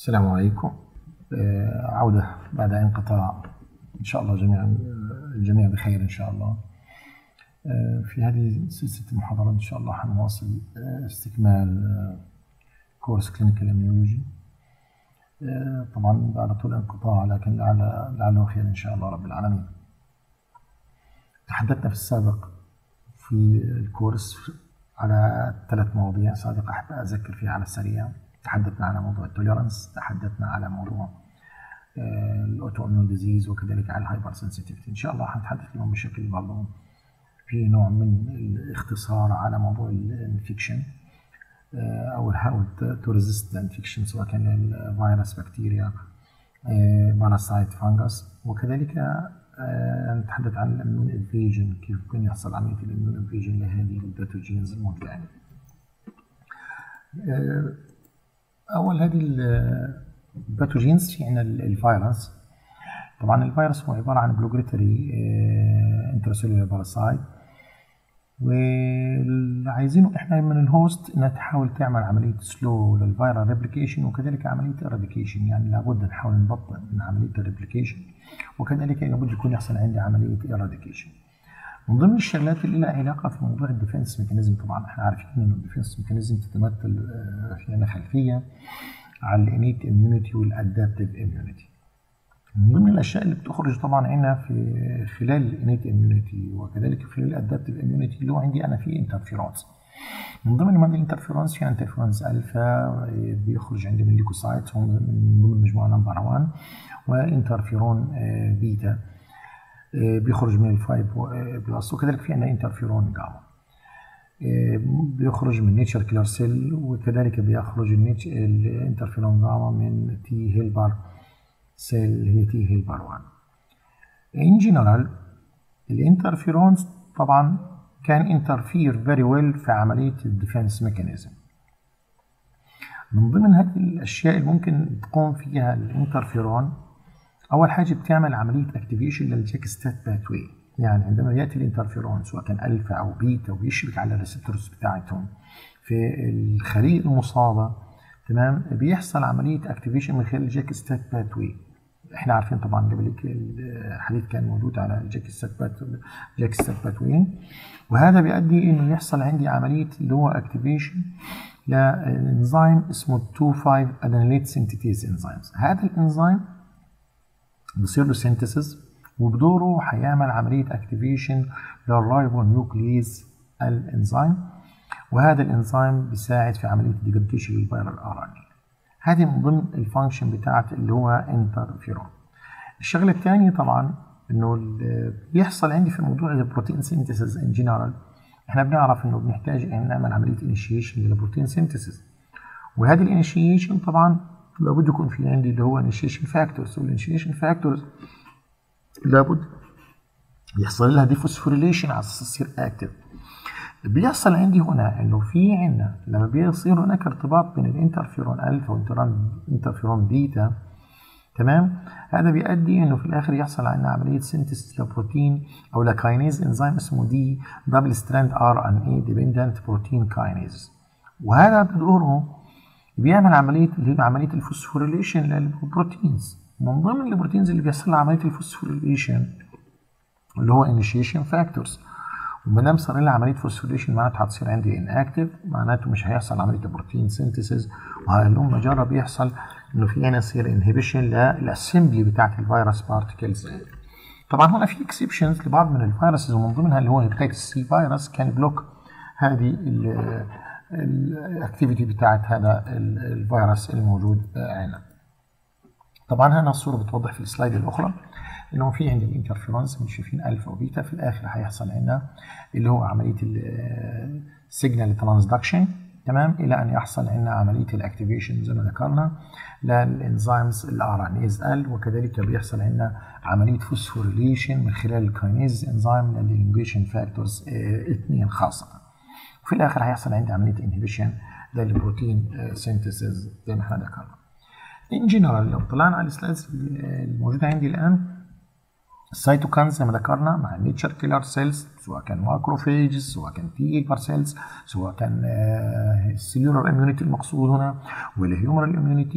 السلام عليكم آه، عودة بعد انقطاع إن شاء الله جميعا الجميع بخير إن شاء الله آه، في هذه سلسلة المحاضرات إن شاء الله حنواصل آه، استكمال كورس كلينيكال اميولوجي طبعا بعد طول انقطاع لكن لعل لعله خير إن شاء الله رب العالمين تحدثنا في السابق في الكورس على ثلاث مواضيع سابقة أحب أذكر فيها على السريع تحدثنا على موضوع التوليرانس تحدثنا على موضوع الاوتو اميون ديزيز وكذلك على الهايبر سنسيتيفيتي ان شاء الله حنتحدث اليوم بشكل برضه في نوع من الاختصار على موضوع الانفكشن او هاو تو ريزيست الانفكشن سواء كان الفيروس بكتيريا باراسايت فانجس وكذلك نتحدث عن الاميون انفيجن كيف ممكن يحصل عمليه الاميون انفيجن لهذه الباثوجينز الموجوده اول هذه الباثوجينز في عندنا الفيروس طبعا الفيروس هو عباره عن بلوجريتري انترسيلولار باراسايت واللي عايزينه احنا من الهوست انها تحاول تعمل عمليه سلو للفيرال ريبليكيشن وكذلك عمليه اراديكيشن يعني لابد نحاول نبطئ من عمليه الريبليكيشن وكذلك لابد يكون يحصل عندي عمليه اراديكيشن من ضمن الشغلات اللي لها علاقه في موضوع الديفنس ميكانيزم طبعا احنا عارفين ان الديفنس ميكانيزم تتمثل في عندنا خلفيه على الانيت اميونيتي والادابتيف اميونيتي من ضمن الاشياء اللي بتخرج طبعا عندنا في خلال الانيت اميونيتي وكذلك خلال الادابتيف اميونيتي اللي هو عندي انا في انترفيرونس من ضمن من الانترفيرونس في انترفيرونس الفا بيخرج عندي من ليكوسايت من ضمن مجموعه نمبر 1 وانترفيرون بيتا بيخرج من الفايب بلس وكذلك في عندنا انترفيرون جاما بيخرج من نيتشر كيلر سيل وكذلك بيخرج الانترفيرون جاما من تي هيلبر سيل اللي هي تي هيلبر 1 ان جنرال الانترفيرونز طبعا كان انترفير فيري ويل في عمليه الديفنس ميكانيزم من ضمن هذه الاشياء اللي ممكن تقوم فيها الانترفيرون اول حاجه بتعمل عمليه اكتيفيشن للجاك ستات باثوي يعني عندما ياتي الانترفيرون سواء كان الفا او بيتا ويشبك على الريسبتورز بتاعتهم في الخلية المصابه تمام بيحصل عمليه اكتيفيشن من خلال الجاك ستات باثوي احنا عارفين طبعا قبل الحديث كان موجود على الجاك ستات جاك ستات باثوي وهذا بيؤدي انه يحصل عندي عمليه اللي هو اكتيفيشن لانزيم اسمه 25 ادينيليت سينتيتيز انزيمز هذا الانزيم بيصير له سينثيسيس وبدوره هيعمل عمليه اكتيفيشن للرايبو نيوكليز الانزيم وهذا الانزيم بيساعد في عمليه الديجريديشن للفيرال ار ان هذه من ضمن الفانكشن بتاعت اللي هو انترفيرون الشغله الثانيه طبعا انه بيحصل عندي في موضوع البروتين سينثيسيس ان جنرال احنا بنعرف انه بنحتاج ان نعمل عمليه انيشيشن للبروتين سينثيسيس وهذه الانيشيشن طبعا لابد يكون في عندي اللي هو انيشيشن فاكتورز والانيشيشن فاكتورز لابد يحصل لها ديفوسفوريليشن على اساس تصير اكتف بيحصل عندي هنا انه في عندنا لما بيصير هناك ارتباط بين الانترفيرون الفا والانترفيرون بيتا تمام هذا بيؤدي انه في الاخر يحصل عندنا عمليه سينتيس لبروتين او لكاينيز انزيم اسمه دي دبل ستراند ار ان اي ديبندنت بروتين كاينيز وهذا بدوره بيعمل عمليه اللي هي عمليه الفوسفوريليشن للبروتينز من ضمن البروتينز اللي بيحصل لها عمليه الفوسفوريليشن اللي هو انيشيشن فاكتورز وما دام صار لها عمليه فوسفوريليشن معناتها هتصير عندي ان اكتف معناته مش هيحصل عمليه البروتين سينثيسيس وهلوم جرب يحصل انه في هنا يصير انهبيشن للاسمبلي بتاعت الفيروس بارتكلز طبعا هنا في اكسبشنز لبعض من الفيروسز ومن ضمنها اللي هو هيباتيتس سي فيروس كان بلوك هذه الاكتيفيتي بتاعت هذا الفيروس الموجود هنا طبعا هنا الصوره بتوضح في السلايد الاخرى انه في عندي الانترفيرونس من شايفين الفا وبيتا في الاخر هيحصل عندنا اللي هو عمليه السيجنال ترانسدكشن تمام الى ان يحصل عندنا عمليه الاكتيفيشن زي ما ذكرنا للانزيمز الار ان ايز ال وكذلك بيحصل عندنا عمليه فوسفوريليشن من خلال الكاينيز انزيم للانجيشن فاكتورز اثنين خاصه وفي الاخر هيحصل عندي عمليه انهبيشن للبروتين سينثيسيس زي ما احنا ذكرنا ان جنرال لو طلعنا على السلايدز الموجوده عندي الان السيتوكانز زي ما ذكرنا مع النيتشر كيلر سيلز سواء كان ماكروفيجز سواء كان تي هيلبر سيلز سواء كان السيلولار اميونيتي المقصود هنا والهيومرال اميونيتي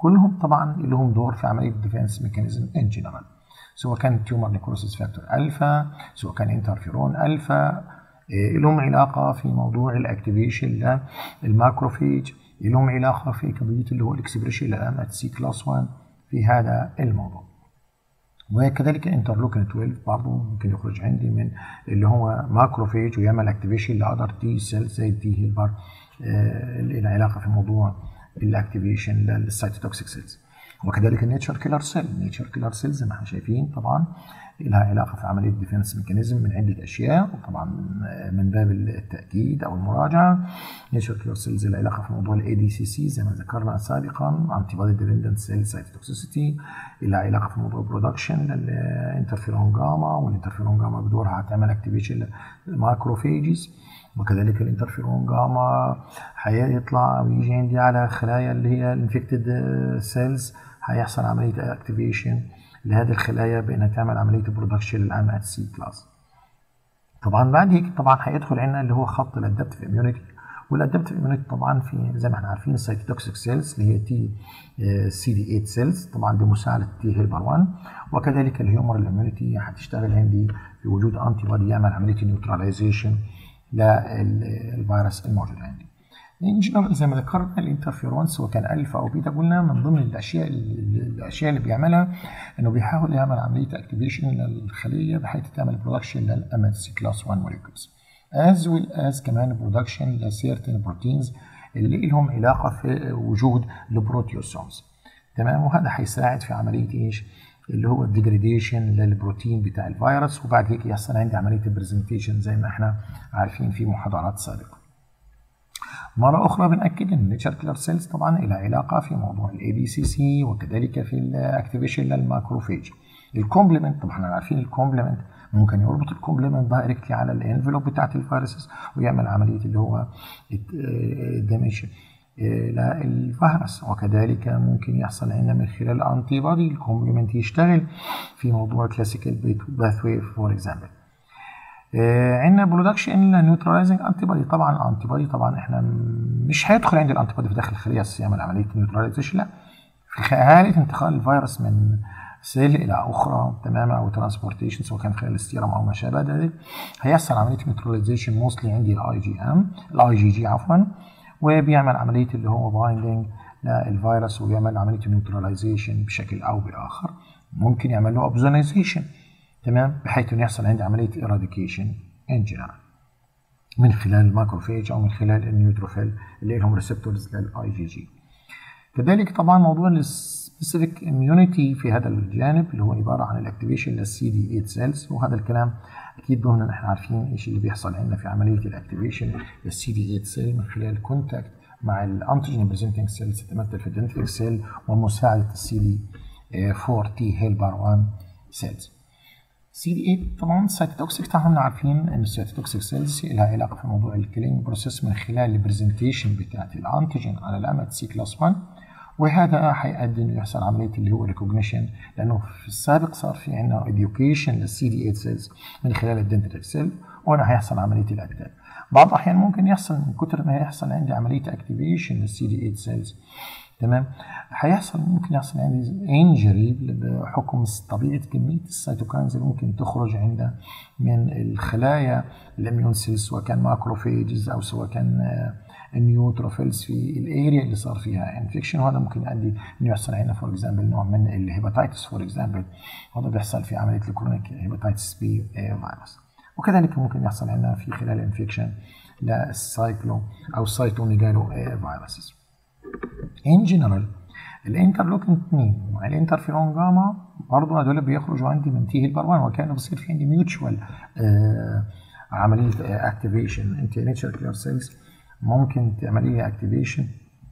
كلهم طبعا لهم دور في عمليه الديفنس ميكانيزم ان جنرال سواء كان تيومر نيكروسيس فاكتور الفا سواء كان انترفيرون الفا لهم علاقه في موضوع الاكتيفيشن للماكروفيج لهم علاقه في قضيه اللي هو الاكسبريشن للام سي كلاس 1 في هذا الموضوع وكذلك انترلوكين 12 برضه ممكن يخرج عندي من اللي هو ماكروفيج ويعمل اكتيفيشن لاذر تي سيل زي التي هيلبر آه العلاقه في موضوع الاكتيفيشن للسيتوتوكسيك سيلز وكذلك النيتشر كيلر سيل النيتشر كيلر سيل زي ما احنا شايفين طبعا لها علاقه في عمليه ديفنس ميكانيزم من عده اشياء وطبعا من باب التاكيد او المراجعه نيتشر كيلر سيلز لها علاقه في موضوع الاي دي سي سي زي ما ذكرنا سابقا انتي بودي ديبندنت سيل سايتوتوكسيسيتي لها علاقه في موضوع برودكشن للانترفيرون جاما والانترفيرون جاما بدورها هتعمل اكتيفيشن للماكروفيجز وكذلك الانترفيرون جاما هيطلع او يجي عندي على خلايا اللي هي الانفكتد سيلز هيحصل عمليه اكتيفيشن لهذه الخلايا بانها تعمل عمليه برودكشن للام ات سي كلاس طبعا بعد هيك طبعا هيدخل عندنا اللي هو خط الادابتيف اميونيتي والادابتيف اميونيتي طبعا في زي ما احنا عارفين السيتوتوكسيك سيلز اللي هي تي سي دي 8 سيلز طبعا بمساعده تي هيلبر 1 وكذلك الهيومر اميونيتي هتشتغل عندي بوجود انتي بودي يعمل عمليه نيوتراليزيشن للفيروس الموجود عندي ان جنرال زي ما ذكرنا الانترفيرون سواء كان الفا او بيتا قلنا من ضمن الاشياء الاشياء اللي بيعملها انه بيحاول يعمل عمليه اكتيفيشن للخليه بحيث تعمل برودكشن للام اس سي كلاس 1 موليكولز از ويل از كمان برودكشن لسيرتن بروتينز اللي لهم علاقه في وجود البروتيوسومز تمام وهذا هيساعد في عمليه ايش؟ اللي هو الديجريديشن للبروتين بتاع الفيروس وبعد هيك يحصل عندي عمليه البرزنتيشن زي ما احنا عارفين في محاضرات سابقه. مرة أخرى بنأكد أن النيتشر كيلر سيلز طبعا لها علاقة في موضوع الاي دي سي سي وكذلك في الاكتيفيشن للماكروفيج. الكومبلمنت طبعا احنا عارفين الكومبلمنت ممكن يربط الكومبلمنت دايركتلي على الانفلوب بتاعت الفيروسز ويعمل عملية اللي هو الدمج للفيروس وكذلك ممكن يحصل عندنا من خلال الانتي بودي الكومبلمنت يشتغل في موضوع كلاسيكال باثوي فور اكزامبل عندنا برودكشن نيوتراليزنج انتي بودي طبعا الانتي بودي طبعا احنا مش هيدخل عند الانتي بودي في داخل الخليه يعمل عمليه نيوتراليزيشن لا في حاله انتقال الفيروس من سيل الى اخرى تماما او ترانسبورتيشن سواء كان خلال السيرم او ما شابه ذلك هيحصل عمليه نيوتراليزيشن موستلي عندي الاي جي ام الاي جي جي عفوا وبيعمل عمليه اللي هو بايندنج للفيروس ويعمل عمليه نيوتراليزيشن بشكل او باخر ممكن يعمل له اوبزونيزيشن تمام بحيث انه يحصل عندي عمليه ايراديكيشن ان جنرال من خلال الماكروفيج او من خلال النيوتروفيل اللي لهم ريسبتورز للاي جي جي كذلك طبعا موضوع السبيسيفيك اميونيتي في هذا الجانب اللي هو عباره عن الاكتيفيشن للسي دي 8 سيلز وهذا الكلام اكيد ضمن احنا عارفين ايش اللي بيحصل عندنا في عمليه الاكتيفيشن للسي دي 8 سيل من خلال كونتاكت مع الانتيجين بريزنتنج سيلز تتمثل في الدنتيك سيل ومساعده السي دي 4 تي هيلبر 1 سيلز سي دي 8 طبعا السيتوتوكسيك طبعا عارفين ان السيتوتوكسيك سيلز لها علاقه في موضوع الكلينج بروسيس من خلال البرزنتيشن بتاعت الانتيجين على الامات سي كلاس 1 وهذا هيؤدي انه يحصل عمليه اللي هو ريكوجنيشن لانه في السابق صار في عندنا اديوكيشن للسي دي 8 سيلز من خلال الدنتال سيل وهنا هيحصل عمليه الاكتاف بعض الاحيان ممكن يحصل من كتر ما يحصل عندي عمليه اكتيفيشن للسي دي 8 سيلز تمام هيحصل ممكن يحصل عندي انجري بحكم طبيعه كميه السيتوكاينز اللي ممكن تخرج عند من الخلايا الاميون سيلز سواء كان ماكروفيجز او سواء كان النيوتروفيلز في الاريا اللي صار فيها انفكشن وهذا ممكن يؤدي انه يحصل عندنا فور اكزامبل نوع من الهيباتيتس فور اكزامبل هذا بيحصل في عمليه الكرونيك هيباتيتس بي فيروس وكذلك ممكن يحصل عندنا في خلال الانفكشن للسايكلو او السايتوميجالو فيروسز ان جنرال الانترلوكين 2 مع الانترفيرون جاما برضه هدول بيخرجوا عندي من تي هيلبر 1 وكانه بصير في عندي ميوتشوال آه عمليه اكتيفيشن انت نيتشر كلير سيلز ممكن تعملي اكتيفيشن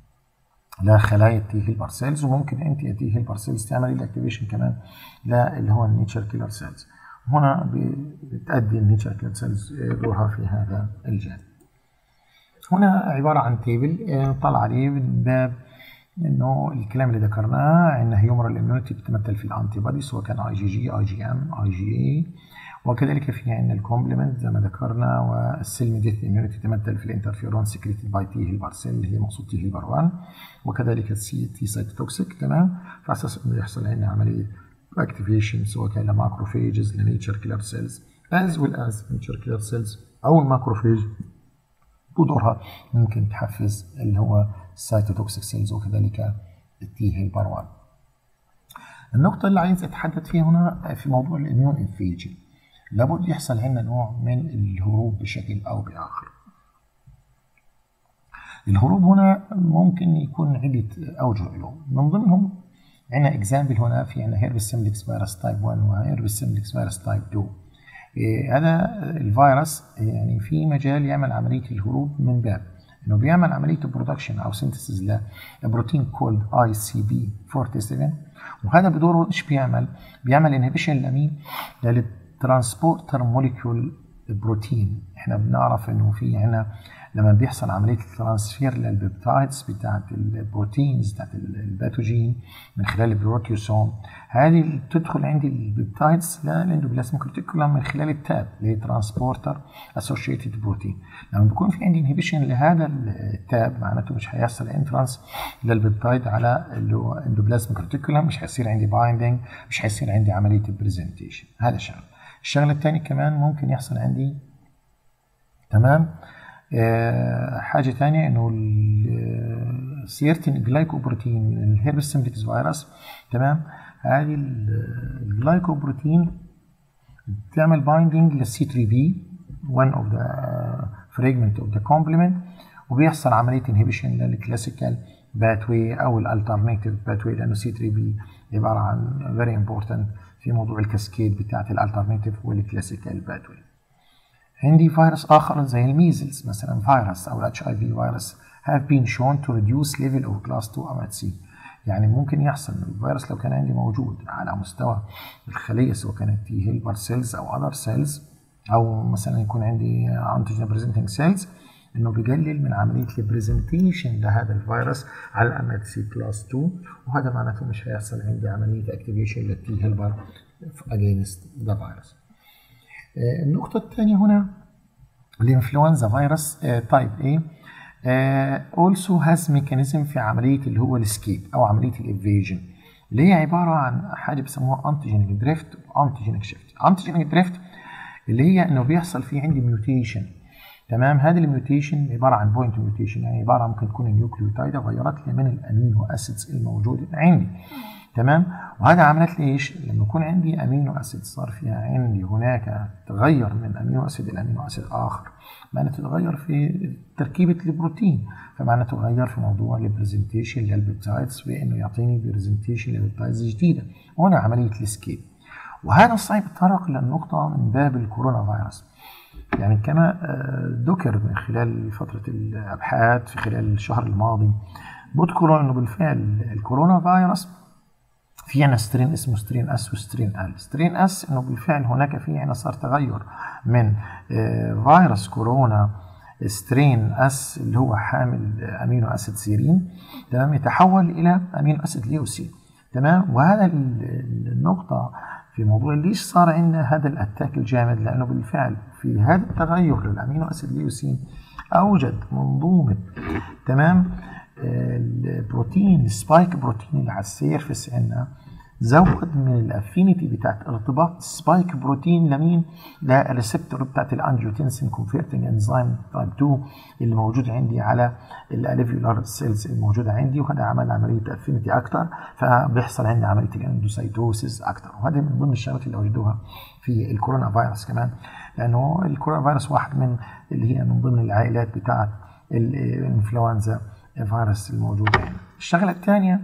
لخلايا التي هيلبر سيلز وممكن انت تي هيلبر سيلز تعملي الاكتيفيشن كمان اللي هو النيتشر كيلر سيلز هنا بتأدي النيتشر كيلر سيلز دورها في هذا الجانب هنا عبارة عن تيبل طلع عليه من باب انه الكلام اللي ذكرناه ان هيومرال اميونيتي بتتمثل في الانتي بودي سواء كان اي جي جي اي جي ام اي جي اي وكذلك في عندنا الكومبلمنت زي ما ذكرنا والسيل ميديت اميونيتي تمثل في الانترفيرون سكريتد باي تي هيلبر سيل اللي هي مقصود تي هيلبر 1 وكذلك السي تي سايتوتوكسيك تمام فعلى اساس انه يحصل عندنا عمليه اكتيفيشن سواء كان لماكروفيجز لنيتشر كيلر سيلز as well as نيتشر كيلر سيلز او الماكروفيج بدورها ممكن تحفز اللي هو السايتوتوكسيك سيلز وكذلك التي هيلبر 1 النقطة اللي عايز أتحدث فيها هنا في موضوع الإميون انفيجن لابد يحصل عندنا نوع من الهروب بشكل أو بآخر الهروب هنا ممكن يكون عدة أوجه له من ضمنهم عندنا اكزامبل هنا في عندنا هيربس سيمبلكس فيروس تايب 1 وهيربس سيمبلكس فيروس تايب 2 إيه هذا الفيروس يعني في مجال يعمل عملية الهروب من باب انه بيعمل عمليه برودكشن او سينثيسيس لبروتين كولد اي سي بي 47 وهذا بدوره ايش بيعمل؟ بيعمل انهبيشن لمين؟ للترانسبورتر موليكيول بروتين احنا بنعرف انه في هنا لما بيحصل عمليه الترانسفير للبيبتايدز بتاعت البروتينز بتاعت الباثوجين من خلال البروتيوسوم هذه تدخل عندي البيبتايدز للاندوبلازميك ريتيكولم من خلال التاب اللي هي ترانسبورتر اسوشيتد بروتين لما بيكون في عندي انهبيشن لهذا التاب معناته مش هيحصل انترانس للبيبتايد على الاندوبلازميك ريتيكولم مش هيصير عندي بايندينج مش هيصير عندي عمليه البرزنتيشن هذا شغله الشغله الثانيه كمان ممكن يحصل عندي تمام آه حاجة تانية انه السيرتين جلايكوبروتين من الهيربس سمبلكس فيروس تمام هذه الجلايكوبروتين بتعمل بايندينج للسي 3 بي one of the fragment of the complement وبيحصل عملية انهبيشن للكلاسيكال باثوي او الالترناتيف باثوي لانه سي 3 بي عبارة عن very important في موضوع الكاسكيد بتاعت الالترناتيف والكلاسيكال باثوي عندي فيروس آخر زي الميزلز مثلا فيروس أو الاتش اي في فيروس have been shown to reduce level of class 2 MHC يعني ممكن يحصل ان الفيروس لو كان عندي موجود على مستوى الخليه سواء كانت تي هيلبر سيلز او اذر سيلز او مثلا يكون عندي انتيجين بريزنتنج سيلز انه بيقلل من عمليه البرزنتيشن لهذا الفيروس على الام اتش سي كلاس 2 وهذا معناته مش هيحصل عندي عمليه اكتيفيشن للتي هيلبر اجينست ذا فيروس النقطة الثانية هنا الانفلونزا فيروس تايب A also has mechanism في عملية اللي هو الاسكيب أو عملية الإيفيجن اللي هي عبارة عن حاجة بيسموها انتيجينيك دريفت وانتيجينيك شيفت انتيجينيك دريفت اللي هي انه بيحصل في عندي ميوتيشن تمام هذه الميوتيشن عبارة عن بوينت ميوتيشن يعني عبارة ممكن تكون النيوكليوتايد غيرت لي من الامينو اسيدز الموجودة عندي تمام وهذا عملت لي ايش لما يكون عندي امينو اسيد صار فيها عندي هناك تغير من امينو اسيد الى امينو اسيد اخر معناته تغير في تركيبه البروتين فمعناته تغير في موضوع البرزنتيشن للبيبتايدز بانه يعطيني برزنتيشن للبيبتايدز جديده هنا عمليه الاسكيب وهذا الصعب تطرق للنقطه من باب الكورونا فيروس يعني كما ذكر من خلال فتره الابحاث في خلال الشهر الماضي بذكروا انه بالفعل الكورونا فيروس في عنا سترين اسمه سترين اس وسترين ال سترين اس انه بالفعل هناك في عنا صار تغير من فيروس كورونا سترين اس اللي هو حامل امينو اسيد سيرين تمام يتحول الى امينو اسيد ليوسين تمام وهذا النقطه في موضوع ليش صار عندنا هذا الاتاك الجامد لانه بالفعل في هذا التغير للامينو اسيد ليوسين اوجد منظومه تمام البروتين السبايك بروتين اللي على السيرفس عندنا زود من الافينيتي بتاعت ارتباط السبايك بروتين لمين؟ للريسبتور بتاعت الانجيوتنسين كونفرتنج انزيم تايب 2 اللي موجود عندي على الاليفيولار سيلز الموجوده عندي وهذا عمل عمليه افينيتي اكتر فبيحصل عندي عمليه الاندوسايتوسيس اكتر وهذه من ضمن الشغلات اللي وجدوها في الكورونا فيروس كمان لانه الكورونا فيروس واحد من اللي هي من ضمن العائلات بتاعت الانفلونزا الفيروس الموجود هنا الشغله الثانيه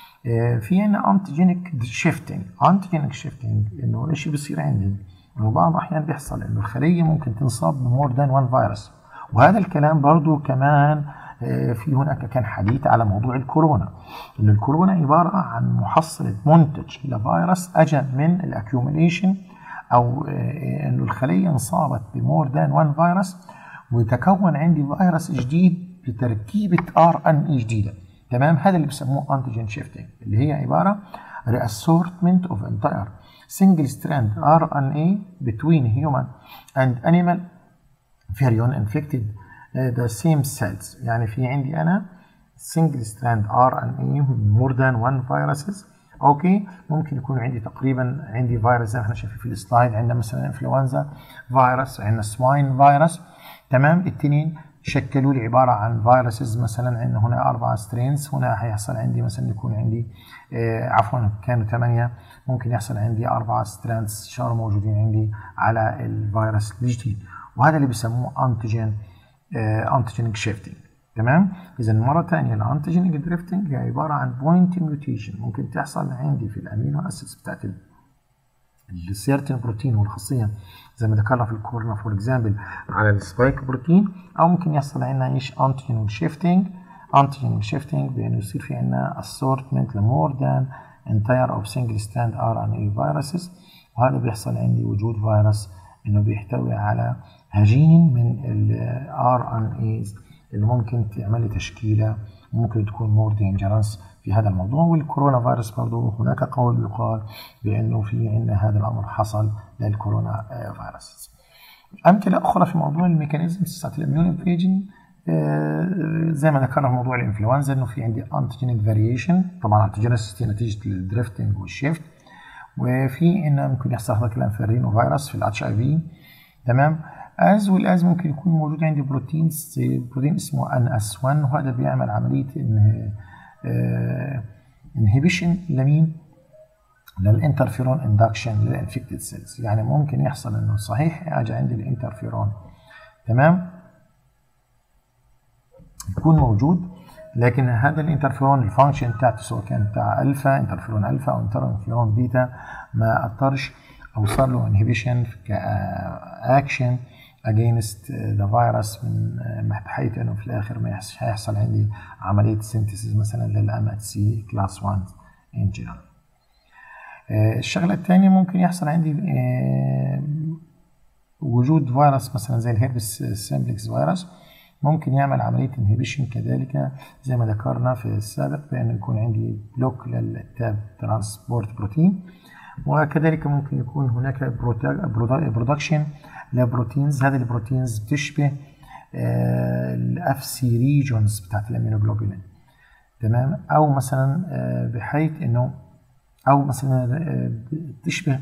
في عندنا انتيجينيك شيفتنج انتيجينيك شيفتنج انه ايش بيصير عندي انه بعض الاحيان بيحصل انه الخليه ممكن تنصاب بمور ذان وان فيروس وهذا الكلام برضو كمان في هناك كان حديث على موضوع الكورونا ان الكورونا عباره عن محصله منتج لفيروس اجى من الاكيوميليشن او انه الخليه انصابت بمور ذان وان فيروس وتكون عندي فيروس جديد بتركيبه ار ان اي جديده تمام هذا اللي بسموه انتيجين شيفتنج اللي هي عباره reassortment of entire single strand RNA between human and animal virion infected uh, the same cells يعني في عندي أنا single strand RNA more than one viruses اوكي ممكن يكون عندي تقريبا عندي فيروس زي ما احنا شايفين في السلايد عندنا مثلا انفلونزا فيروس عندنا سواين فيروس تمام الاثنين شكلوا لي عباره عن فيروسز مثلا عندنا هنا اربع سترينز هنا هيحصل عندي مثلا يكون عندي آه عفوا كانوا ثمانيه ممكن يحصل عندي اربع سترينز صاروا موجودين عندي على الفيروس الجديد وهذا اللي بيسموه انتيجين آه انتيجينيك شيفتنج تمام اذا مره ثانيه الانتيجينيك دريفتنج هي عباره عن بوينت ميوتيشن ممكن تحصل عندي في الامينو اسيدز بتاعت السيرتين بروتين والخاصيه زي ما ذكرنا في الكورونا فور اكزامبل على السبايك بروتين او ممكن يحصل عندنا ايش انتيجينيك شيفتنج انتيجينيك شيفتنج بانه يصير في عندنا اسورتمنت لمور ذان انتاير اوف سنجل ستاند ار ان اي فيروسز وهذا بيحصل عندي وجود فيروس انه بيحتوي على هجين من الار ان ايز اللي ممكن تعمل لي تشكيله ممكن تكون مور دينجرس في هذا الموضوع والكورونا فيروس برضه هناك قول يقال بانه في عندنا هذا الامر حصل للكورونا فيروس. امثله اخرى في موضوع الميكانيزمز بتاعت الاميون انفيجن زي ما ذكرنا في موضوع الانفلونزا انه في عندي انتيجينيك فاريشن طبعا انتيجينيسيتي نتيجه الدريفتنج والشيفت وفي انه ممكن يحصل هذا الكلام في الرينو فيروس في الاتش اي في تمام از والاز ممكن يكون موجود عندي بروتينز بروتين اسمه ان اس 1 وهذا بيعمل عمليه إن انهبيشن لمين؟ للانترفيرون اندكشن للانفكتد سيلز يعني ممكن يحصل انه صحيح اجي عندي الانترفيرون تمام يكون موجود لكن هذا الانترفيرون الفانكشن بتاعته سواء كان بتاع الفا انترفيرون الفا او انترفيرون بيتا ما اثرش او صار له انهبيشن كاكشن against the virus من بحيث انه في الاخر ما هيحصل عندي عمليه سينثيسيس مثلا للام اتش سي كلاس 1 ان جنرال. الشغله الثانيه ممكن يحصل عندي وجود فيروس مثلا زي الهيربس سيمبلكس فيروس ممكن يعمل عمليه انهبيشن كذلك زي ما ذكرنا في السابق بان يكون عندي بلوك للتاب ترانسبورت بروتين وكذلك ممكن يكون هناك برودكشن لبروتينز هذه البروتينز بتشبه الاف سي ريجونز بتاعت الامينوجلوبولين تمام او مثلا بحيث انه او مثلا بتشبه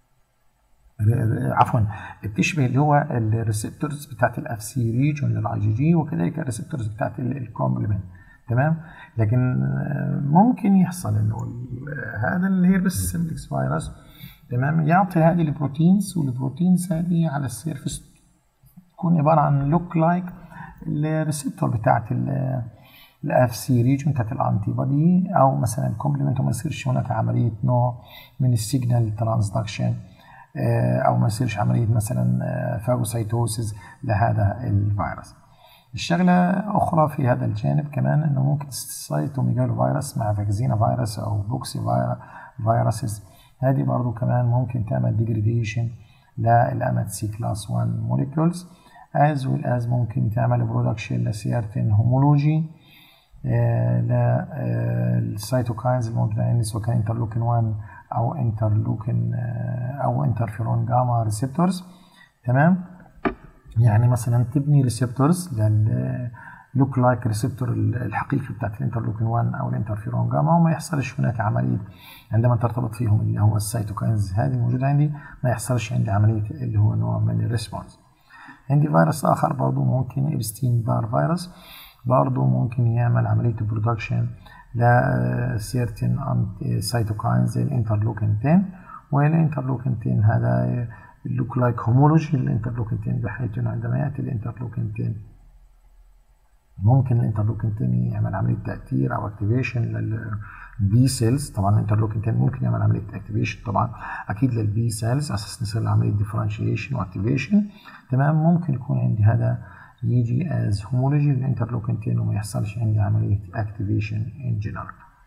عفوا بتشبه اللي هو الريسبتورز بتاعت الاف سي ريجون للاي جي جي وكذلك الريسبتورز بتاعت الكومبلمنت تمام لكن ممكن يحصل انه هذا الهيربس سيمبلكس فيروس تمام يعطي هذه البروتينز والبروتينز هذه على السيرفس تكون عباره عن لوك لايك الريسبتور بتاعت الاف سي ريجون بتاعت الانتي بودي او مثلا الكومبلمنت وما يصيرش هناك عمليه نوع من السيجنال ترانسدكشن او ما يصيرش عمليه مثلا فاجوسايتوسيس لهذا الفيروس الشغلة أخرى في هذا الجانب كمان إنه ممكن السايتوميجالو فيروس مع فاكزينا فيروس أو بوكسي فيروسز هذه برضو كمان ممكن تعمل ديجريديشن للأمات سي كلاس 1 موليكولز as well as ممكن تعمل برودكشن لسيرتين هومولوجي للسيتوكاينز الموجودة عندي سواء كان انترلوكين 1 أو انترلوكين أو انترفيرون جاما ريسبتورز تمام يعني مثلا تبني ريسبتورز لل لوك لايك ريسبتور الحقيقي بتاعت الانترلوكين 1 او الانترفيرون جاما وما يحصلش هناك عمليه عندما ترتبط فيهم اللي هو السيتوكاينز هذه الموجوده عندي ما يحصلش عندي عمليه اللي هو نوع من الريسبونس عندي فيروس اخر برضه ممكن ابستين بار فيروس برضه ممكن يعمل عمليه برودكشن لسيرتين سيتوكاينز زي الانترلوكين 10 والانترلوكين 10 هذا اللوك لايك هومولوجي للانترلوكين 10 بحيث انه عندما ياتي الانترلوكين 10 ممكن الانترلوكين 10 يعمل عمليه تاثير او اكتيفيشن للبي سيلز طبعا الانترلوكين 10 ممكن يعمل عمليه اكتيفيشن طبعا اكيد للبي سيلز اساس نصير عمليه ديفرنشيشن واكتيفيشن تمام ممكن يكون عندي هذا يجي از هومولوجي للانترلوكين 10 وما يحصلش عندي عمليه اكتيفيشن ان جنرال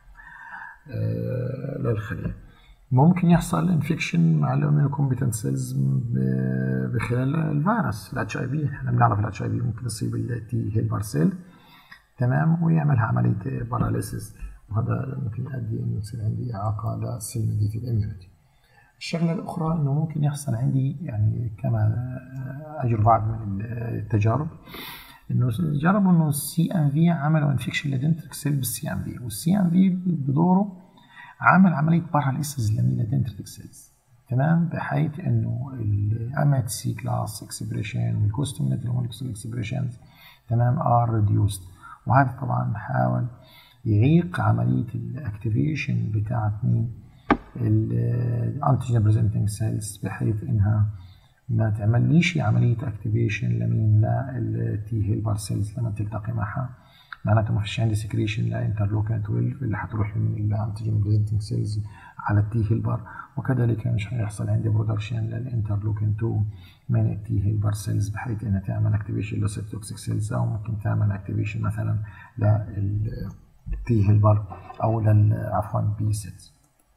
للخليه ممكن يحصل انفكشن مع الاميونوكومبتنت سيلز بخلال الفيروس الاتش اي في احنا بنعرف الاتش اي في ممكن يصيب التي هيلبر سيل تمام ويعملها عمليه باراليسيس وهذا ممكن يؤدي انه يصير عندي اعاقه للسيل ميديتد اميونيتي الشغلة الأخرى إنه ممكن يحصل عندي يعني كما أجر بعض من التجارب إنه جربوا إنه السي إم في عملوا انفكشن لدنتريك سيل بالسي إم في والسي إم في بدوره عمل عملية باراليسيس للدنتريك سيلز تمام بحيث إنه الام اتش سي كلاس اكسبريشن والكوستومينيتال مولكيول اكسبريشنز تمام ار ريديوست وهذا طبعا حاول يعيق عملية الاكتيفيشن بتاعت مين الانتيجين بريزنتنج سيلز بحيث انها ما تعمليش عمليه اكتيفيشن لمين للتي هيلبر سيلز لما تلتقي معها معناته ما فيش عندي سكريشن لانترلوكين 12 اللي حتروح من الانتيجين بريزنتنج سيلز على التي هيلبر وكذلك مش هيحصل عندي برودكشن للانترلوكين 2 من التي هيلبر سيلز بحيث انها تعمل اكتيفيشن للسيتوكسيك سيلز او ممكن تعمل اكتيفيشن مثلا للتي هيلبر او لل عفوا بي سيلز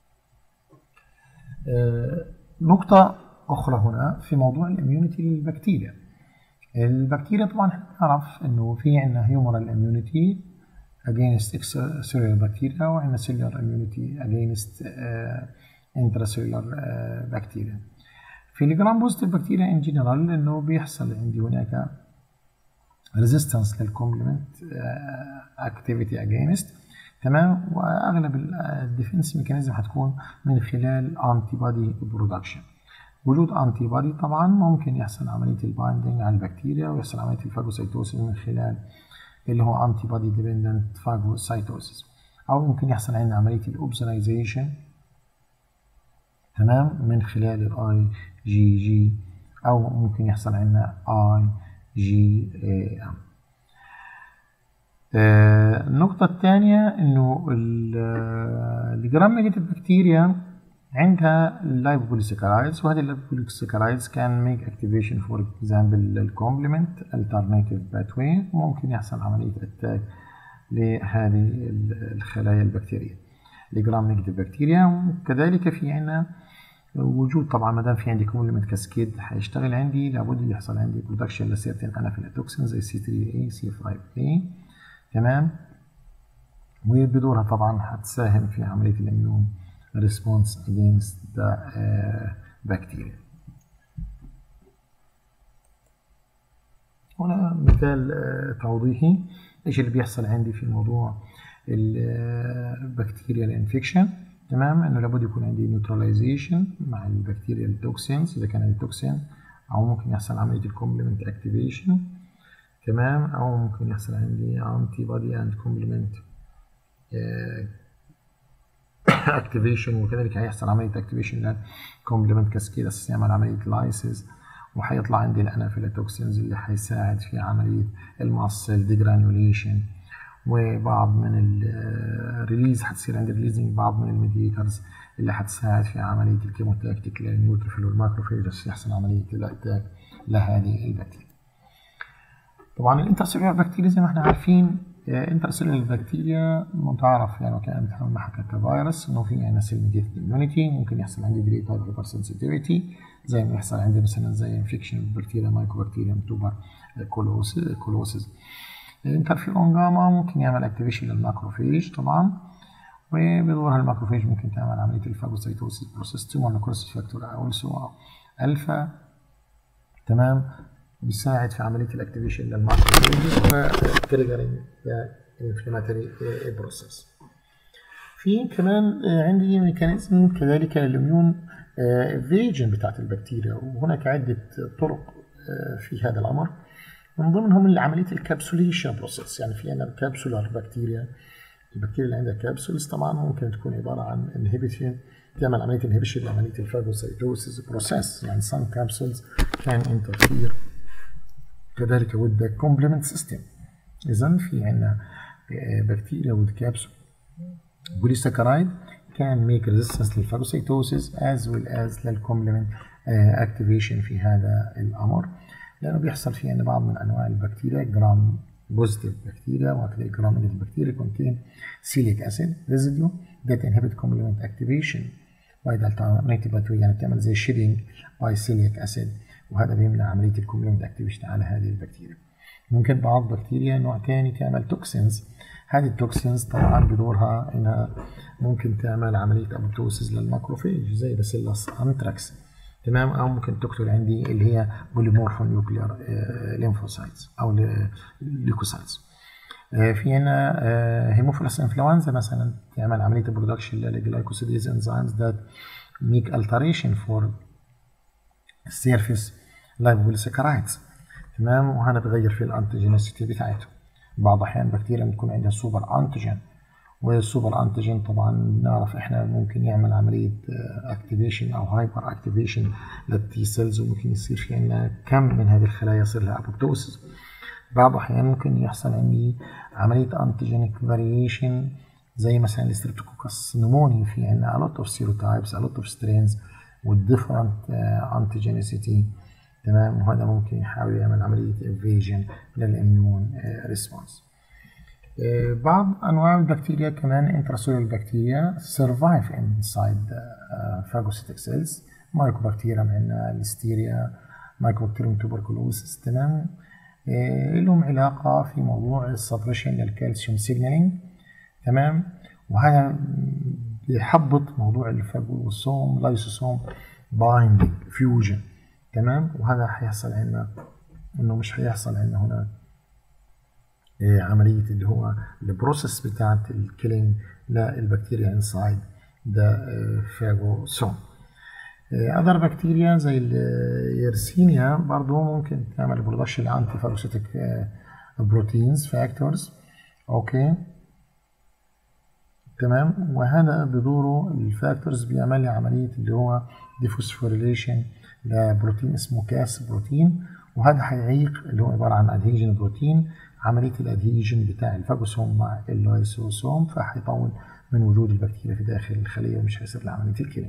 نقطة أخرى هنا في موضوع الإميونيتي للبكتيريا البكتيريا طبعا احنا نعرف إنه في عندنا هيومرال إميونيتي against extracellular bacteria وعندنا cellular immunity against uh, intracellular uh, bacteria في الجرام بوزيتيف بكتيريا ان جنرال انه بيحصل عندي هناك ريزيستنس للكومبلمنت اكتيفيتي اجينست تمام واغلب الديفنس ميكانيزم هتكون من خلال انتي بودي برودكشن وجود انتي بودي طبعا ممكن يحصل عمليه البايندنج على البكتيريا ويحصل عمليه الفاجوسيتوسيس من خلال اللي هو انتي بودي ديبندنت فاجوسيتوسيس او ممكن يحصل عندنا عمليه الاوبزنايزيشن تمام من خلال الاي جي جي او ممكن يحصل عندنا اي جي ام النقطة الثانية انه الجرام نيجاتيف بكتيريا عندها اللايبوبوليسيكرايدز وهذه اللايبوبوليسيكرايدز كان ميك اكتيفيشن فور اكزامبل الكومبلمنت الترناتيف باثوي ممكن يحصل عملية اتاك لهذه الخلايا البكتيرية الجرام نيجاتيف بكتيريا وكذلك في عندنا وجود طبعا ما دام في عندي كومبلمنت كاسكيد هيشتغل عندي لابد يحصل عندي برودكشن لسيرتين انافيلاتوكسين زي سي 3 اي سي 5 اي تمام وبدورها طبعا هتساهم في عملية الاميون response against the uh, bacteria هنا مثال uh, توضيحي ايش اللي بيحصل عندي في موضوع البكتيريا الانفكشن تمام انه لابد يكون عندي نيوتراليزيشن مع البكتيريا التوكسينز اذا كان التوكسين او ممكن يحصل عمليه الكومبلمنت اكتيفيشن تمام او ممكن يحصل عندي انتي بودي اند كومبلمنت اكتيفيشن وكذلك هيحصل عمليه اكتيفيشن للكومبلمنت كاسكيد اساس يعمل عمليه لايسيس وهيطلع عندي الانافيلاتوكسينز اللي هيساعد في عمليه الماسل ديجرانيوليشن وبعض من الريليز هتصير عندي ريليزنج بعض من الميديترز اللي هتساعد في عمليه الكيموتاكتيك للنيوتروفيل والماكروفيج يحصل عمليه الاتاك لهذه البكتيريا. طبعا الانترسيلولار بكتيريا زي ما احنا عارفين انترسيلولار بكتيريا متعارف يعني وكان بتتعامل معها كفيروس انه في عندنا سيل ميديتد اميونيتي ممكن يحصل عندي ديلي تايب هايبر سنسيتيفيتي زي ما يحصل عندي مثلا زي انفكشن بكتيريا مايكوبكتيريا توبر كولوسيس الانترفيرون جاما ممكن يعمل اكتيفيشن للماكروفيج طبعا وبدورها الماكروفيج ممكن تعمل عمليه الفاجوسيتوسيس بروسيس تيومر نكروسيس فاكتور اولسو الفا تمام بيساعد في عمليه الاكتيفيشن للماكروفيج وتريجرنج انفلاماتوري بروسيس في كمان عندي ميكانيزم كذلك للاميون فيجن بتاعت البكتيريا وهناك عده طرق في هذا الامر من ضمنهم عمليه الكابسوليشن بروسيس يعني في عندنا الكابسولار بكتيريا البكتيريا اللي عندها كابسولز طبعا ممكن تكون عباره عن انهبيشن تعمل عمليه انهبيشن لعمليه الفاجوسيتوسيس بروسيس يعني some capsules can interfere كذلك with the complement system اذا في عندنا بكتيريا with capsule polysaccharide can make resistance للفاجوسيتوسيس as well as للكومبلمنت activation في هذا الامر لانه بيحصل في عندنا بعض من انواع البكتيريا جرام بوزيتيف بكتيريا وكذلك جرام نيجاتيف بكتيريا contain silic acid residue that inhibit complement activation by the alternative pathway يعني بتعمل زي shedding by silic acid وهذا بيمنع عمليه الكومبلمنت اكتيفيشن على هذه البكتيريا ممكن بعض البكتيريا نوع ثاني تعمل توكسينز هذه التوكسينز طبعا بدورها انها ممكن تعمل عمليه ابوبتوسيس للماكروفيج زي باسيلاس انتراكس تمام او ممكن تقتل عندي اللي هي بوليمورفو نيوكلير ليمفوسايتس او ليكوسايتس في هنا هيموفيلس انفلونزا مثلا تعمل عمليه برودكشن للجلايكوسيديز انزيمز ذات ميك التريشن فور السيرفيس لايبوبوليساكرايدز تمام وهنا بغير في الانتيجينيسيتي بتاعته بعض الاحيان بكتيريا بتكون عندها سوبر انتيجين والسوبر انتيجين طبعا نعرف احنا ممكن يعمل عمليه اكتيفيشن او هايبر اكتيفيشن للتي سيلز وممكن يصير في عندنا كم من هذه الخلايا يصير لها ابوبتوسيس بعض الاحيان ممكن يحصل عندي عمليه انتيجينيك فاريشن زي مثلا الستريبتوكوكس نموني في عندنا a lot of serotypes a lot of strains with different uh, antigenicity تمام وهذا ممكن يحاول يعمل عملية evasion للإميون ريسبونس بعض أنواع البكتيريا كمان intracellular بكتيريا survive inside uh, phagocytic cells مايكوبكتيريا عندنا الستيريا مايكوبكتيريوم توبركلوسيس تمام لهم علاقة في موضوع السبريشن للكالسيوم سيجنالينج تمام وهذا بيحبط موضوع الفاجوسوم لايسوسوم بايندينج فيوجن تمام وهذا هيحصل عندنا انه مش هيحصل عندنا هنا إيه عملية اللي هو البروسيس بتاعت الكيلينج للبكتيريا انسايد ذا فاجوسوم اذر بكتيريا زي اليرسينيا برضو ممكن تعمل برودكشن لانتي فاجوسيتك بروتينز فاكتورز اوكي تمام وهذا بدوره الفاكتورز بيعمل لي عمليه اللي هو ديفوسفوريليشن لبروتين اسمه كاس بروتين وهذا هيعيق اللي هو عباره عن ادهيجن بروتين عمليه الادهيجن بتاع الفاجوسوم مع اللايسوسوم فهيطول من وجود البكتيريا في داخل الخليه ومش هيصير لها عمليه الكيلينج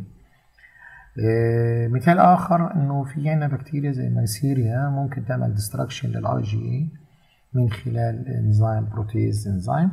إيه مثال اخر انه في عندنا بكتيريا زي النيسيريا ممكن تعمل ديستراكشن للاي جي اي من خلال انزيم بروتيز انزيم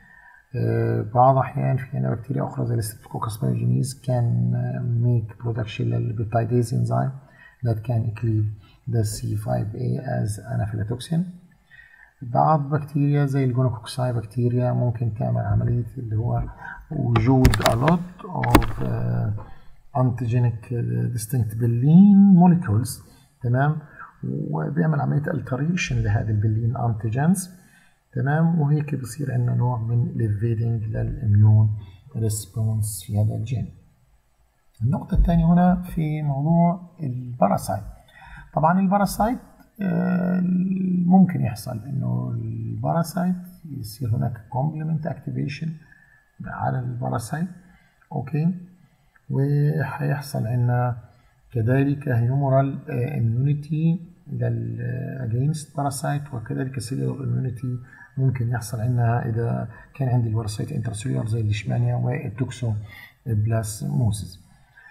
بعض الأحيان في هنا بكتيريا أخرى زي الستريبتوكوكس بايوجينيز can make production للبيبتايديز enzyme that can cleave the C5A as anaphylatoxin بعض بكتيريا زي الجونوكوكساي بكتيريا ممكن تعمل عملية اللي هو وجود a lot of uh, antigenic distinct bilin molecules تمام وبيعمل عملية alteration لهذه البلين antigens تمام وهيك بصير عندنا نوع من الفيدنج للاميون ريسبونس في هذا الجين النقطة الثانية هنا في موضوع الباراسايت طبعا الباراسايت ممكن يحصل انه الباراسايت يصير هناك كومبلمنت اكتيفيشن على الباراسايت اوكي وهيحصل عندنا كذلك هيومورال اميونيتي اجينست باراسايت وكذلك سيلولار اميونيتي ممكن يحصل عندنا اذا كان عندي الباراسايت انترسيلولار زي الليشمانيا والتوكسو بلاسموسيس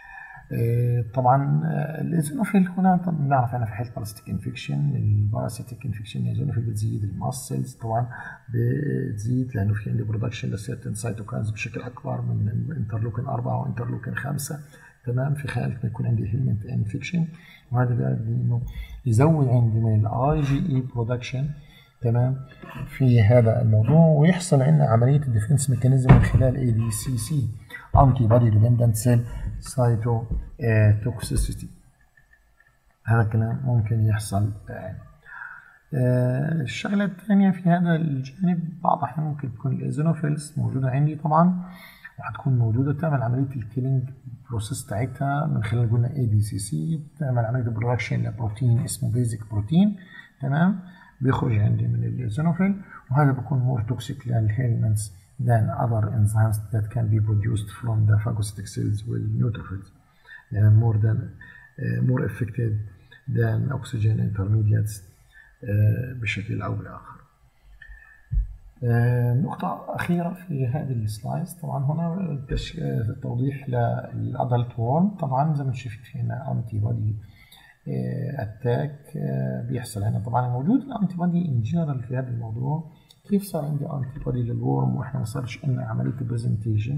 طبعا الايزونوفيل هنا طبعا بنعرف انا في حاله باراسيتيك انفكشن الباراسيتيك انفكشن الايزونوفيل بتزيد الماسلز طبعا بتزيد لانه في عندي برودكشن لسيرتن سايتوكاينز بشكل اكبر من انترلوكين 4 وانترلوكين 5 تمام في حاله ما يكون عندي هيلمنت انفكشن وهذا بيعني انه يزود عندي من الاي جي اي برودكشن تمام في هذا الموضوع ويحصل عندنا عمليه الديفنس ميكانيزم من خلال اي دي سي سي انتي بودي ديبندنت سيل سايتو توكسيسيتي هذا الكلام ممكن يحصل يعني. آه الشغلة الثانية في هذا الجانب بعض الأحيان ممكن تكون الإيزونوفيلز موجودة عندي طبعا وهتكون موجودة تعمل عملية الكيلينج بروسيس بتاعتها من خلال قلنا اي دي سي سي بتعمل عملية برودكشن لبروتين اسمه بيزك بروتين تمام بيخرج عندي من الإيزونوفيل وهذا بيكون مور توكسيك للهيلمنتس than other enzymes that can be produced from the phagocytic cells والneutrophils يعني more than uh, more effective than oxygen intermediates uh, بشكل أو بآخر. uh, نقطة أخيرة في هذه السلايدز طبعا هنا توضيح للأدلت وورم طبعا زي ما شايفين هنا أنتي بودي اتاك بيحصل هنا طبعا موجود الانتي بودي ان جنرال في هذا الموضوع كيف صار عندي انتي بودي للورم واحنا ما صارش عندنا عمليه برزنتيشن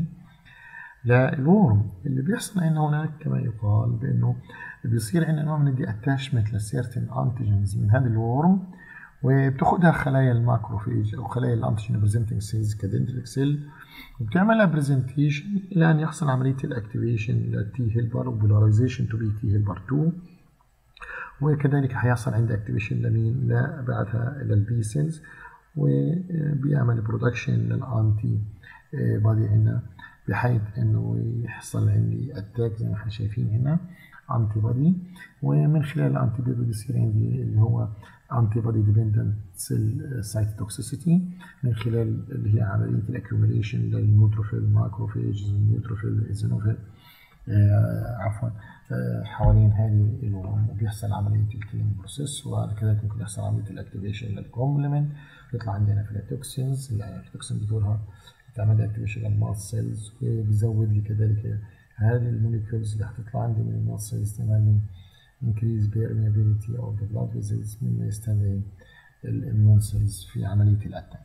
للورم اللي بيحصل عندنا هناك كما يقال بانه بيصير عندنا نوع من الدي اتاشمنت لسيرتن انتيجنز من هذا الورم وبتاخدها خلايا الماكروفيج او خلايا الانتيجين بريزنتنج سيلز كدندريك سيل وبتعملها برزنتيشن الى ان يحصل عمليه الاكتيفيشن للتي هيلبر وبولاريزيشن تو بي تي هيلبر 2 وكذلك هيحصل عند اكتيفيشن لمين لا بعدها للبي سيلز وبيعمل برودكشن للانتي بادي هنا بحيث انه يحصل عندي اتاك زي ما احنا شايفين هنا انتي بادي ومن خلال الانتي بادي بيصير عندي اللي هو انتي بادي ديبندنت سيل سايتوكسيسيتي من خلال اللي هي عمليه الاكيوميليشن للنيوتروفيل ماكروفيج النيوتروفيل ايزينوفيل آه عفوا آه حوالين هذه الورم وبيحصل عمليه الكلينج بروسيس وكذلك ممكن يحصل عمليه الاكتيفيشن للكومبلمنت يطلع عندنا فيلاتوكسينز الفيلاتوكسين بتقولها بتعمل اكتيفيشن للماس سيلز وبيزود لي كذلك هذه الموليكيولز اللي هتطلع عندي من الماس سيلز تعمل increase permeability of the blood vessels مما يستدعي الاميون سيلز في عمليه الاتاك.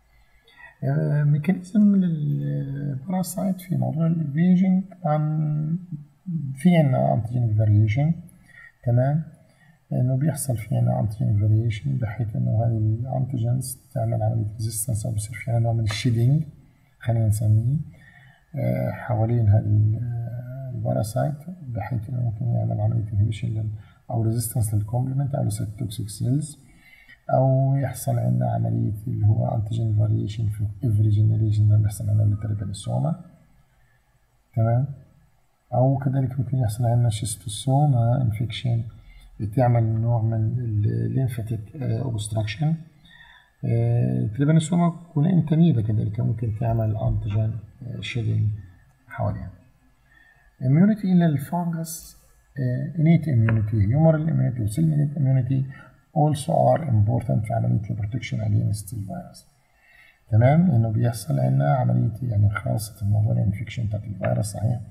ميكانيزم للباراسايت في موضوع الفيجن طبعا في عندنا انتيجينيك فاريشن تمام انه بيحصل في عندنا انتيجينيك فاريشن بحيث انه هذه الانتيجنز تعمل عمليه ريزيستنس او بصير في نوع من الشيدنج خلينا نسميه حوالين هذه الباراسايت بحيث انه ممكن يعمل عمليه انهبيشن او ريزيستنس للكومبلمنت او للسيتوكسيك سيلز او يحصل عندنا عمليه اللي هو انتيجين فاريشن في افري جنريشن ده بيحصل عندنا للتريبانوسوما تمام او كذلك ممكن يحصل عندنا شيستوسوما انفكشن بتعمل نوع من الليمفاتيك اوبستراكشن التريبانوسوما تكون انتميبه كذلك ممكن تعمل انتيجين شيدنج حواليها immunity إلا الفانجس uh, innate immunity humoral immunity وسيل immunity also are important في عملية البروتكشن against الفيروس تمام إنه بيحصل عندنا عملية يعني خاصة موضوع الانفكشن بتاعت الفيروس صحيح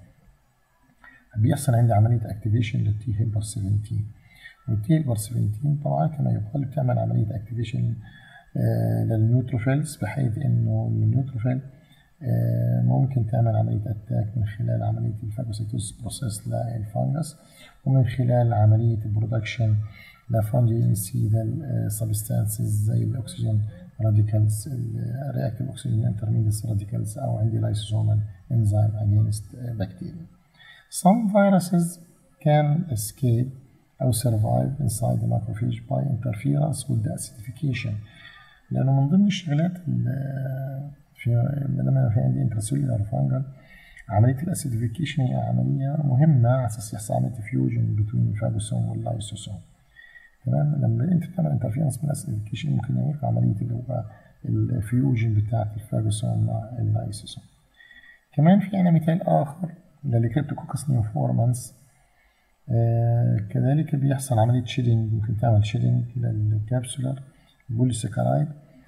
بيحصل عندي عملية اكتيفيشن للتي هيلبر 17 والتي هيلبر 17 طبعا كما يقال بتعمل عملية اكتيفيشن آه للنيوتروفيلز بحيث إنه النيوتروفيل ممكن تعمل عملية أتاك من خلال عملية الفاجوسيتوس بروسيس للفانجس ومن خلال عملية البرودكشن لفانجي سيدال سبستانسز زي الأكسجين راديكالز الرياكتيف أكسجين انترميديس راديكالز أو عندي لايسوزومال انزيم against bacteria. Some viruses can escape أو survive inside the macrophage by interference with the acidification لأنه من ضمن الشغلات في ما دام في عندي انترسيلولار فانجل عملية الاسيديفيكيشن هي عملية مهمة على أساس يحصل عملية فيوجن بين الفاجوسوم واللايسوسوم تمام لما أنت بتعمل انترفيرنس من الاسيديفيكيشن ممكن يعمل عملية اللي هو الفيوجن بتاعة الفاجوسوم مع اللايسوسوم كمان في عندنا مثال آخر للكريبتوكوكس نيوفورمانس آه كذلك بيحصل عملية شيدنج ممكن تعمل شيدنج للكابسولار بوليسكرايد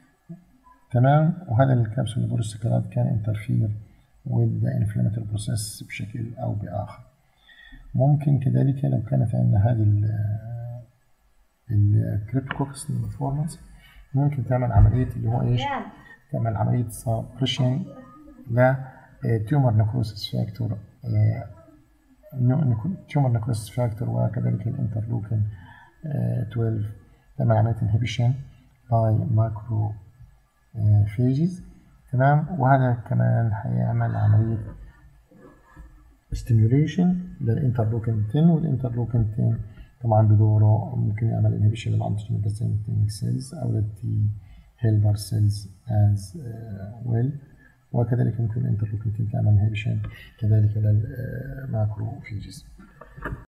تمام وهذا الكبسول البوليسكرايد كان انترفير with the inflammatory process بشكل أو بآخر ممكن كذلك لو كانت عندنا هذه الكريبتوكوكس نيوفورمانس ممكن تعمل عملية اللي هو ايش؟ تعمل عملية سبريشن ل تيومر نيكروسيس فاكتور تيومر نيكروسيس فاكتور وكذلك الانترلوكين 12 تعمل عملية انهبيشن باي ماكرو فيجز تمام وهذا كمان هيعمل عملية ستيميوليشن للانترلوكين 10 والانترلوكين 10 طبعا بدوره ممكن يعمل انهبيشن للانتيجين بريزنتنج سيلز او للتي هيلبر سيلز از ويل وكذلك ممكن الانترلوكين 10 تعمل انهبيشن كذلك للماكروفيجز